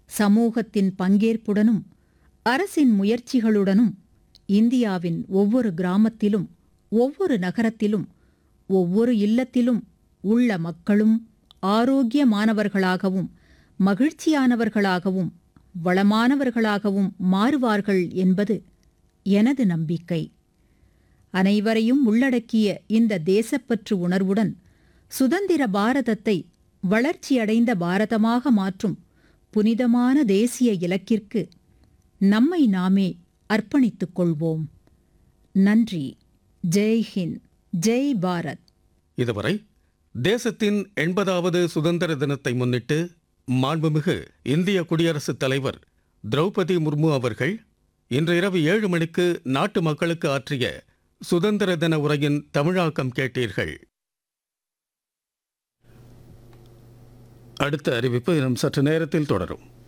சமூகத்தின் பங்கேற்புடனும் அரசின் முயற்சிகளுடனும் இந்தியாவின் ஒவ்வொரு கிராமத்திலும் ஒவ்வொரு நகரத்திலும் ஒவ்வொரு இல்லத்திலும் உள்ள மக்களும் ஆரோக்கியமானவர்களாகவும் மகிழ்ச்சியானவர்களாகவும் வளமானவர்களாகவும் மாறுவார்கள் என்பது எனது நம்பிக்கை அனைவரையும் உள்ளடக்கிய இந்த தேசப்பற்று உணர்வுடன் சுதந்திர பாரதத்தை வளர்ச்சியடைந்த பாரதமாக மாற்றும் புனிதமான தேசிய இலக்கிற்கு நம்மை நாமே அர்ப்பணித்துக் கொள்வோம் நன்றி ஜெய் ஹிந்த் ஜெய் பாரத் இதுவரை தேசத்தின் எண்பதாவது சுதந்திர தினத்தை முன்னிட்டு மாண்புமிகு இந்திய குடியரசுத் தலைவர் திரௌபதி முர்மு அவர்கள் இன்று இரவு ஏழு மணிக்கு நாட்டு மக்களுக்கு ஆற்றிய சுதந்திர தின உரையின் தமிழாக்கம் கேட்டீர்கள் அடுத்த அறிவிப்பு இன்னும் சற்று நேரத்தில் தொடரும்